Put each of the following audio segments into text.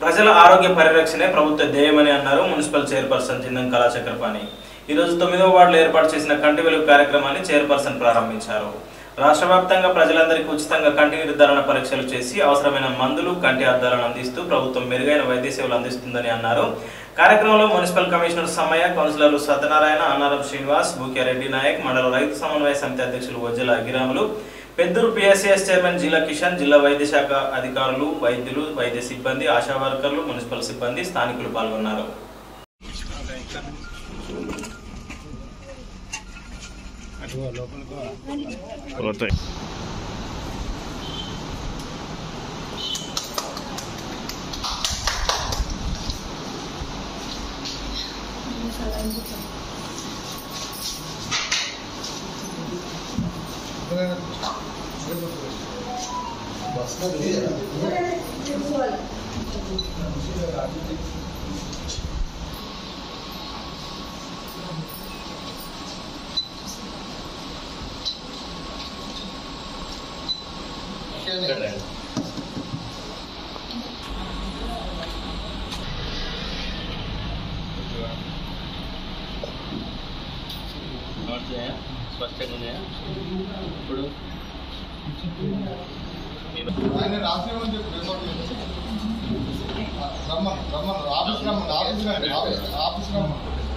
ప్రజల ఆరోగ్య పరిరక్షణే ప్రభుత్వ ధ్యేయమని అన్నారు మున్సిపల్ చైర్పర్సన్ జిందం కళాచక్రపాణి ఈ రోజు తొమ్మిదవ వార్డులో ఏర్పాటు చేసిన కంటి వెలుగు కార్యక్రమాన్ని చైర్పర్సన్ ప్రారంభించారు రాష్ట్ర వ్యాప్తంగా ప్రజలందరికీ ఉచితంగా కంటి నిర్ధారణ పరీక్షలు చేసి అవసరమైన మందులు కంటి అద్దాలను అందిస్తూ ప్రభుత్వం మెరుగైన వైద్య సేవలు అందిస్తుందని అన్నారు కార్యక్రమంలో మున్సిపల్ కమిషనర్ సమయ కౌన్సిలర్లు సత్యనారాయణ అన్నారం శ్రీనివాస్ బూక్యారెడ్డి నాయక్ మండల రైతు సమన్వయ సమితి అధ్యక్షులు వజ్జల అగిరాములు పెద్దూరు పిఎస్సిఎస్ చైర్మన్ జిల్లా కిషన్ జిల్లా వైద్య శాఖ అధికారులు వైద్యులు వైద్య సిబ్బంది ఆశా వర్కర్లు మున్సిపల్ సిబ్బంది స్థానికులు పాల్గొన్నారు స్పష్టంగా ఉన్నాయా ఇప్పుడు ఆయన రాసేమని చెప్పి రిపోర్ట్ రమ్మను రమ్మను ఆఫీస్ రమ్మను ఆఫీస్ రండి ఆఫీస్ ఆఫీస్ రమ్మను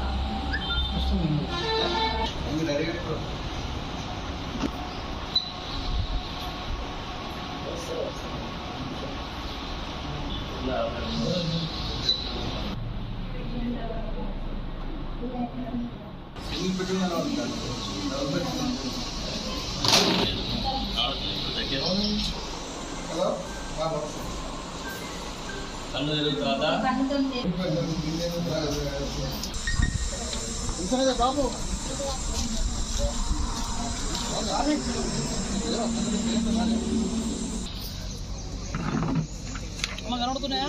ఎన్ని పెట్టిన హలో మా బాక్స్ కళ్ళు తిరిగిన తర్వాత బాబు కనబడుతున్నాయా